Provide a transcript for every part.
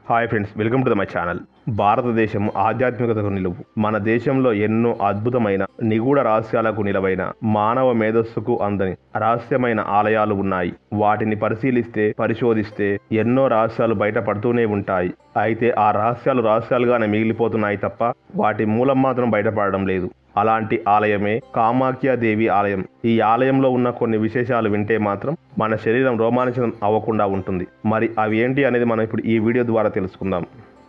hi friends welcome to the my channel భారతదేశం ఆధ్యాత్మికతకు నిలువు మన దేశంలో ఎన్నో అద్భుతమైన నిగూఢ రహస్యాలకు నిలవైన మానవ మేధస్సుకు అందని రహస్యమైన ఆలయాలు ఉన్నాయి వాటిని పరిశీలిస్తే పరిశోధిస్తే ఎన్నో రహస్యాలు బయటపడుతూనే ఉంటాయి అయితే ఆ రహస్యాలు రహస్యాలుగానే మిగిలిపోతున్నాయి తప్ప వాటి మూలం మాత్రం బయటపడడం లేదు అలాంటి ఆలయమే కామాఖ్య దేవి ఆలయం ఈ ఆలయంలో ఉన్న కొన్ని విశేషాలు వింటే మాత్రం మన శరీరం రోమాంచనం అవ్వకుండా ఉంటుంది మరి అవి ఏంటి అనేది మనం ఇప్పుడు ఈ వీడియో ద్వారా తెలుసుకుందాం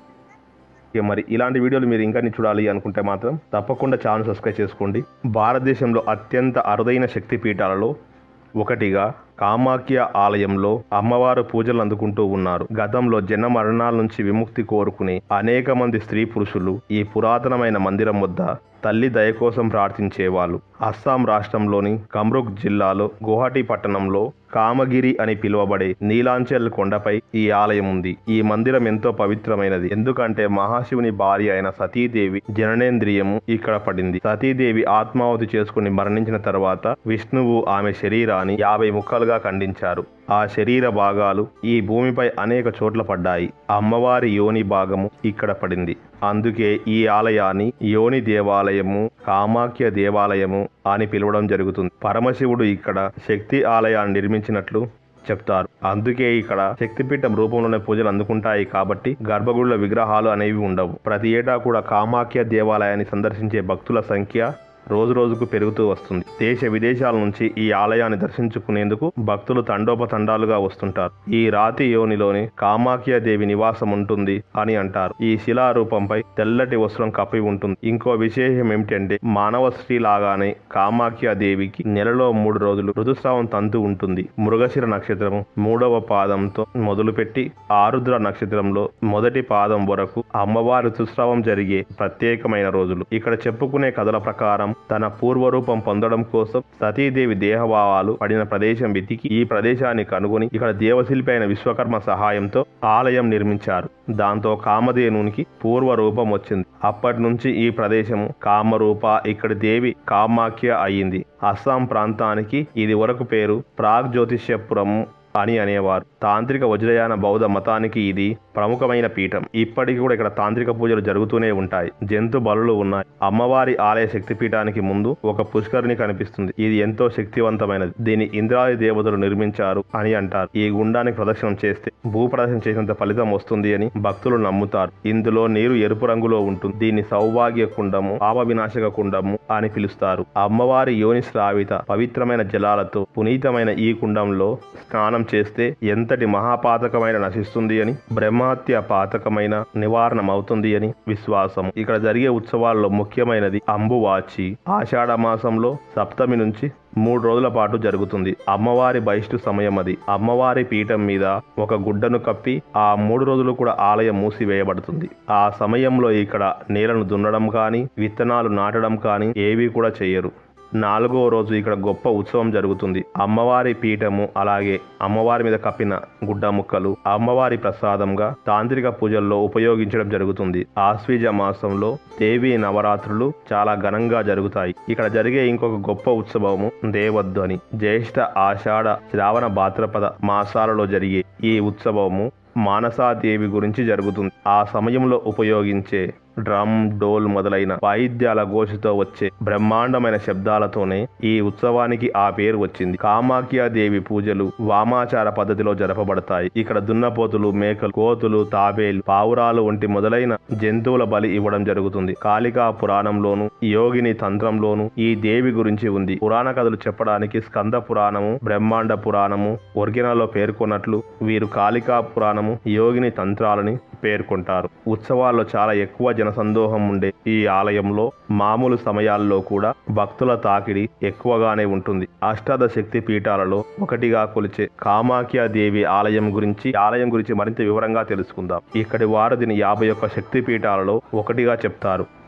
ఇక మరి ఇలాంటి వీడియోలు మీరు ఇంకా చూడాలి అనుకుంటే మాత్రం తప్పకుండా ఛానల్ సబ్స్క్రైబ్ చేసుకోండి భారతదేశంలో అత్యంత అరుదైన శక్తి పీఠాలలో ఒకటిగా కామాఖ్య ఆలయంలో అమ్మవారు పూజలు అందుకుంటూ ఉన్నారు గతంలో జన మరణాల నుంచి విముక్తి కోరుకునే అనేక మంది స్త్రీ పురుషులు ఈ పురాతనమైన మందిరం వద్ద తల్లి దయ కోసం ప్రార్థించేవాళ్ళు అస్సాం రాష్ట్రంలోని కమ్రుక్ జిల్లాలో గువాహటి పట్టణంలో కామగిరి అని పిలువబడే నీలాంచల్ కొండపై ఈ ఆలయం ఉంది ఈ మందిరం ఎంతో పవిత్రమైనది ఎందుకంటే మహాశివుని భార్య అయిన సతీదేవి జననేంద్రియము ఇక్కడ పడింది సతీదేవి ఆత్మాహుతి చేసుకుని మరణించిన తర్వాత విష్ణువు ఆమె శరీరాన్ని యాభై ముక్కలుగా ఖండించారు ఆ శరీర భాగాలు ఈ భూమిపై అనేక చోట్ల పడ్డాయి అమ్మవారి యోని భాగము ఇక్కడ పడింది అందుకే ఈ ఆలయాన్ని యోని దేవాలయము కామాఖ్య దేవాలయము అని పిలవడం జరుగుతుంది పరమశివుడు ఇక్కడ శక్తి ఆలయాన్ని నిర్మించినట్లు చెప్తారు అందుకే ఇక్కడ శక్తిపీఠం రూపంలోనే పూజలు అందుకుంటాయి కాబట్టి గర్భగుడుల విగ్రహాలు అనేవి ఉండవు ప్రతి ఏటా కూడా కామాఖ్య దేవాలయాన్ని సందర్శించే భక్తుల సంఖ్య రోజు రోజుకు పెరుగుతూ వస్తుంది దేశ విదేశాల నుంచి ఈ ఆలయాన్ని దర్శించుకునేందుకు భక్తులు తండోపతండాలుగా వస్తుంటారు ఈ రాతి యోనిలోని కామాఖ్య దేవి నివాసం ఉంటుంది అని అంటారు ఈ శిలారూపంపై తెల్లటి వస్త్రం కప్పి ఉంటుంది ఇంకో విశేషం ఏమిటంటే మానవ స్త్రీ లాగానే కామాఖ్య దేవికి నెలలో మూడు రోజులు ఋతుస్రావం తంతు ఉంటుంది మృగశిర నక్షత్రము మూడవ పాదంతో మొదలుపెట్టి ఆరుద్ర నక్షత్రంలో మొదటి పాదం వరకు అమ్మవారి ఋతుస్రావం జరిగే ప్రత్యేకమైన రోజులు ఇక్కడ చెప్పుకునే కథల ప్రకారం తన పూర్వరూపం పొందడం కోసం సతీదేవి దేహభావాలు పడిన ప్రదేశం వెతికి ఈ ప్రదేశాన్ని కనుగొని ఇక్కడ దేవశిల్పి అయిన విశ్వకర్మ సహాయంతో ఆలయం నిర్మించారు దాంతో కామధేనునికి పూర్వ రూపం వచ్చింది అప్పటి నుంచి ఈ ప్రదేశం కామరూప ఇక్కడి దేవి కామాఖ్య అయ్యింది అస్సాం ప్రాంతానికి ఇది వరకు పేరు ప్రాగ్ జ్యోతిష్యపురం అని అనేవారు తాంత్రిక వజ్రయాన బౌద్ధ మతానికి ఇది ప్రముఖమైన పీఠం ఇప్పటికీ కూడా ఇక్కడ తాంత్రిక పూజలు జరుగుతూనే ఉంటాయి జంతు బలులు ఉన్నాయి అమ్మవారి ఆలయ శక్తి పీఠానికి ముందు ఒక పుష్కరిణి కనిపిస్తుంది ఇది ఎంతో శక్తివంతమైనది దీని ఇంద్రాది దేవతలు నిర్మించారు అని అంటారు ఈ గుండానికి ప్రదక్షిణం చేస్తే భూ ప్రదక్షిణ చేసినంత ఫలితం వస్తుంది అని భక్తులు నమ్ముతారు ఇందులో నీరు ఎరుపు రంగులో ఉంటుంది దీన్ని సౌభాగ్య కుండము పాప వినాశక కుండము అని పిలుస్తారు అమ్మవారి యోని శ్రావిత పవిత్రమైన జలాలతో పునీతమైన ఈ కుండంలో స్నానం చేస్తే ఎంతటి మహాపాతకమైన నశిస్తుంది అని బ్రహ్మహత్య పాతకమైన నివారణమవుతుంది అని విశ్వాసం ఇక్కడ జరిగే ఉత్సవాల్లో ముఖ్యమైనది అంబువాచి ఆషాఢ మాసంలో సప్తమి నుంచి మూడు రోజుల పాటు జరుగుతుంది అమ్మవారి బహిష్టు సమయం అది అమ్మవారి పీఠం మీద ఒక గుడ్డను కప్పి ఆ మూడు రోజులు కూడా ఆలయం మూసివేయబడుతుంది ఆ సమయంలో ఇక్కడ నేలను దున్నడం కానీ విత్తనాలు నాటడం కానీ ఏవి కూడా చేయరు నాలుగో రోజు ఇక్కడ గొప్ప ఉత్సవం జరుగుతుంది అమ్మవారి పీఠము అలాగే అమ్మవారి మీద కప్పిన గుడ్డ ముక్కలు అమ్మవారి ప్రసాదంగా తాంత్రిక పూజల్లో ఉపయోగించడం జరుగుతుంది ఆశ్వీజ మాసంలో దేవి నవరాత్రులు చాలా ఘనంగా జరుగుతాయి ఇక్కడ జరిగే ఇంకొక గొప్ప ఉత్సవము దేవద్దు అని జ్యేష్ఠ ఆషాఢ శ్రావణ భాద్రపద మాసాలలో జరిగే ఈ ఉత్సవము మానసాదేవి గురించి జరుగుతుంది ఆ సమయంలో ఉపయోగించే డ్రమ్ డోల్ మొదలైన వాయిద్యాల ఘోషతో వచ్చే బ్రహ్మాండమైన శబ్దాలతోనే ఈ ఉత్సవానికి ఆ పేరు వచ్చింది కామాఖ్య దేవి పూజలు వామాచార పద్ధతిలో జరపబడతాయి ఇక్కడ దున్నపోతులు మేకలు కోతులు తాబేలు పావురాలు వంటి మొదలైన జంతువుల బలి ఇవ్వడం జరుగుతుంది కాళికా పురాణంలోను యోగిని తంత్రంలోను ఈ దేవి గురించి ఉంది పురాణ కథలు చెప్పడానికి స్కంద పురాణము బ్రహ్మాండ పురాణము ఒరిగినలో పేర్కొన్నట్లు వీరు కాళికా పురాణము యోగిని తంత్రాలని పేర్కొంటారు ఉత్సవాల్లో చాలా ఎక్కువ జనసందోహం ఉండే ఈ ఆలయంలో మామూలు సమయాల్లో కూడా భక్తుల తాకిడి ఎక్కువగానే ఉంటుంది అష్టాదశ శక్తి పీఠాలలో ఒకటిగా కొలిచే కామాఖ్య దేవి ఆలయం గురించి ఈ ఆలయం గురించి మరింత వివరంగా తెలుసుకుందాం ఇక్కడి వారు దీని యాభై ఒక్క శక్తి పీఠాలలో ఒకటిగా చెప్తారు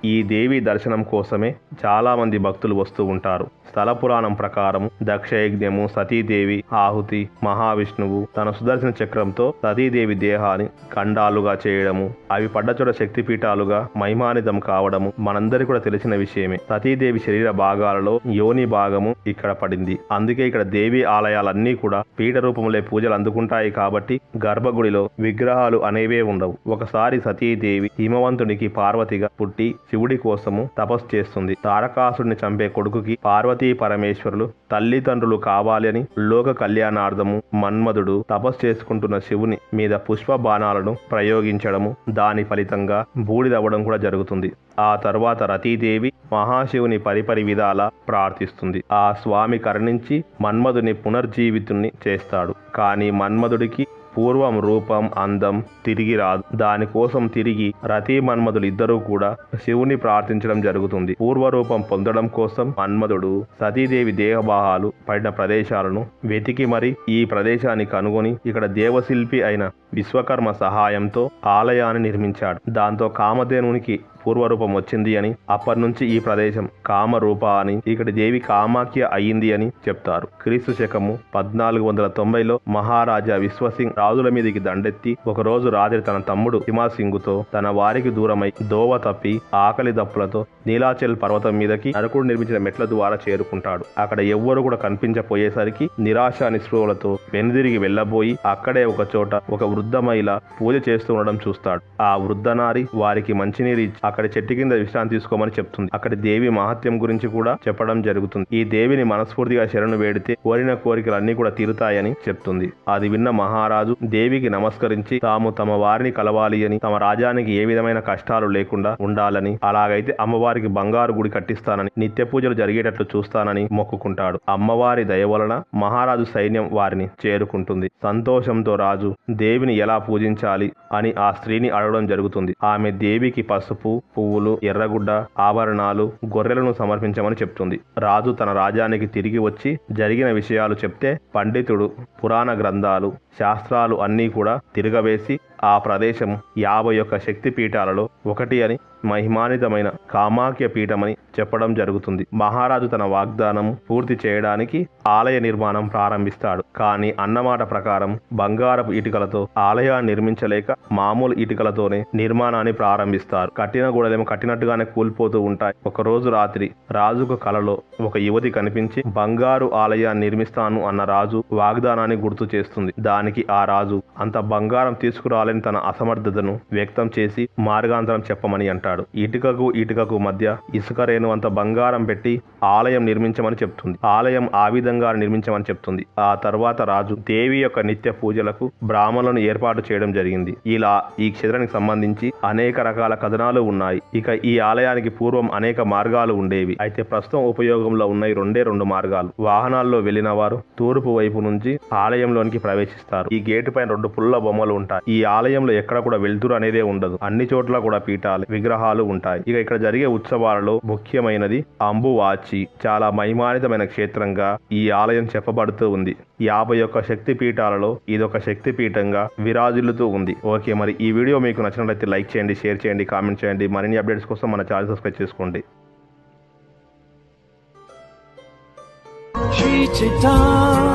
ఈ దేవి దర్శనం కోసమే చాలా మంది భక్తులు వస్తూ ఉంటారు స్థల పురాణం ప్రకారం దక్షయజ్ఞము సతీదేవి ఆహుతి మహావిష్ణువు తన సుదర్శన చక్రంతో సతీదేవి దేహాన్ని ఖండాలుగా చేయడము అవి పడ్డచోట శక్తిపీఠాలుగా మహిమానితం కావడము మనందరికీ కూడా తెలిసిన విషయమే సతీదేవి శరీర భాగాలలో యోని భాగము ఇక్కడ పడింది అందుకే ఇక్కడ దేవి ఆలయాలన్నీ కూడా పీఠ రూపంలో పూజలు అందుకుంటాయి కాబట్టి గర్భగుడిలో విగ్రహాలు అనేవే ఉండవు ఒకసారి సతీదేవి హిమవంతునికి పార్వతిగా పుట్టి శివుడి కోసము తపస్సు చేస్తుంది తారకాసుడిని చంపే కొడుకుకి పార్వతీ పరమేశ్వరులు తల్లిదండ్రులు కావాలి అని లోక కళ్యాణార్థము మన్మధుడు తపస్సు చేసుకుంటున్న శివుని మీద పుష్ప బాణాలను ప్రయోగించడము దాని ఫలితంగా బూడిదవ్వడం కూడా జరుగుతుంది ఆ తర్వాత రతీదేవి మహాశివుని పరిపరి విధాల ప్రార్థిస్తుంది ఆ స్వామి కరుణించి మన్మధుని పునర్జీవితుణ్ణి చేస్తాడు కానీ మన్మధుడికి పూర్వం రూపం అందం తిరిగి రాదు దానికోసం తిరిగి రతి మన్మధులు ఇద్దరూ కూడా శివుని ప్రార్థించడం జరుగుతుంది పూర్వరూపం పొందడం కోసం మన్మధుడు సతీదేవి దేహభాగాలు పడిన ప్రదేశాలను వెతికి మరి ఈ ప్రదేశాన్ని కనుగొని ఇక్కడ దేవశిల్పి అయిన విశ్వకర్మ సహాయంతో ఆలయాన్ని నిర్మించాడు దాంతో కామధేనునికి పూర్వరూపం వచ్చింది అని అప్పటి నుంచి ఈ ప్రదేశం కామరూప అని ఇక్కడ దేవి కామాఖ్య అయ్యింది అని చెప్తారు క్రీస్తు శకము పద్నాలుగు వందల తొంభైలో మహారాజా విశ్వసింగ్ రాజుల మీదకి దండెత్తి ఒకరోజు రాత్రి తన తమ్ముడు హిమాసింగుతో తన వారికి దూరమై దోవ తప్పి ఆకలి దప్పులతో నీలాచల్ పర్వతం మీదకి నరకుడు నిర్మించిన మెట్ల ద్వారా చేరుకుంటాడు అక్కడ ఎవ్వరు కూడా కనిపించపోయేసరికి నిరాశ నిస్పృహలతో వెనుదిరిగి వెళ్ళబోయి అక్కడే ఒక చోట ఒక వృద్ధ మహిళ పూజ చేస్తూ ఉండడం చూస్తాడు ఆ వృద్ధ నారి వారికి మంచినీరు ఇచ్చి అక్కడ చెట్టు కింద విశ్రాంతి తీసుకోమని చెప్తుంది అక్కడ దేవి మహత్యం గురించి కూడా చెప్పడం జరుగుతుంది ఈ దేవిని మనస్ఫూర్తిగా శరణు వేడితే కోరిన కోరికలు అన్ని కూడా తీరుతాయని చెప్తుంది అది విన్న మహారాజు దేవికి నమస్కరించి తాము తమ వారిని కలవాలి అని తమ రాజానికి ఏ విధమైన కష్టాలు లేకుండా ఉండాలని అలాగైతే అమ్మవారికి బంగారు గుడి కట్టిస్తానని నిత్య పూజలు జరిగేటట్లు చూస్తానని మొక్కుకుంటాడు అమ్మవారి దయ వలన మహారాజు సైన్యం వారిని చేరుకుంటుంది సంతోషంతో రాజు దేవిని ఎలా పూజించాలి అని ఆ స్త్రీని అడగడం జరుగుతుంది ఆమె దేవికి పసుపు పువ్వులు ఎర్రగుడ్డ ఆభరణాలు గొర్రెలను సమర్పించమని చెప్తుంది రాజు తన రాజ్యానికి తిరిగి వచ్చి జరిగిన విషయాలు చెప్తే పండితుడు పురాణ గ్రంథాలు శాస్త్రాలు అన్నీ కూడా తిరగవేసి ఆ ప్రదేశం యాభై ఒక్క శక్తి పీఠాలలో ఒకటి అని మహిమానితమైన కామాఖ్య పీఠమని చెప్పడం జరుగుతుంది మహారాజు తన వాగ్దానం పూర్తి చేయడానికి ఆలయ నిర్మాణం ప్రారంభిస్తాడు కానీ అన్నమాట ప్రకారం బంగారపు ఇటుకలతో ఆలయాన్ని నిర్మించలేక మామూలు ఇటుకలతోనే నిర్మాణాన్ని ప్రారంభిస్తారు కట్టిన గోడలేమో కట్టినట్టుగానే కూలిపోతూ ఉంటాయి ఒక రోజు రాత్రి రాజుకు కలలో ఒక యువతి కనిపించి బంగారు ఆలయాన్ని నిర్మిస్తాను అన్న రాజు వాగ్దానాన్ని గుర్తు చేస్తుంది దానికి ఆ రాజు అంత బంగారం తీసుకురాలని తన అసమర్థతను వ్యక్తం చేసి మార్గాంతరం చెప్పమని అంటాడు ఇటుకకు ఇటుకకు మధ్య ఇసుక రేణు అంత బంగారం పెట్టి ఆలయం నిర్మించమని చెప్తుంది ఆలయం ఆ విధంగా నిర్మించమని చెప్తుంది ఆ తర్వాత రాజు దేవి యొక్క నిత్య పూజలకు బ్రాహ్మణులను ఏర్పాటు చేయడం జరిగింది ఇలా ఈ క్షేత్రానికి సంబంధించి అనేక రకాల కథనాలు ఉన్నాయి ఇక ఈ ఆలయానికి పూర్వం అనేక మార్గాలు ఉండేవి అయితే ప్రస్తుతం ఉపయోగంలో ఉన్నాయి రెండే రెండు మార్గాలు వాహనాల్లో వెళ్లిన వారు తూర్పు వైపు నుంచి ఆలయంలోనికి ప్రవేశిస్తారు ఈ గేటు పైన రెండు పుల్ల బొమ్మలు ఉంటాయి ఈ ఆలయంలో ఎక్కడ కూడా వెలుతురు అనేదే ఉండదు అన్ని చోట్ల కూడా పీఠాలు విగ్రహాలు ఉంటాయి ఇక ఇక్కడ జరిగే ఉత్సవాలలో ముఖ్యమైనది అంబువాచి చాలా మహిమానితమైన క్షేత్రంగా ఈ ఆలయం చెప్పబడుతూ ఉంది యాభై ఒక్క శక్తి పీఠాలలో ఇదొక శక్తి పీఠంగా విరాజిల్లుతూ ఉంది ఓకే మరి ఈ వీడియో మీకు నచ్చినట్లయితే లైక్ చేయండి షేర్ చేయండి కామెంట్ చేయండి మరిన్ని అప్డేట్స్ కోసం మన ఛానల్ సబ్స్క్రైబ్ చేసుకోండి Sri Chaitanya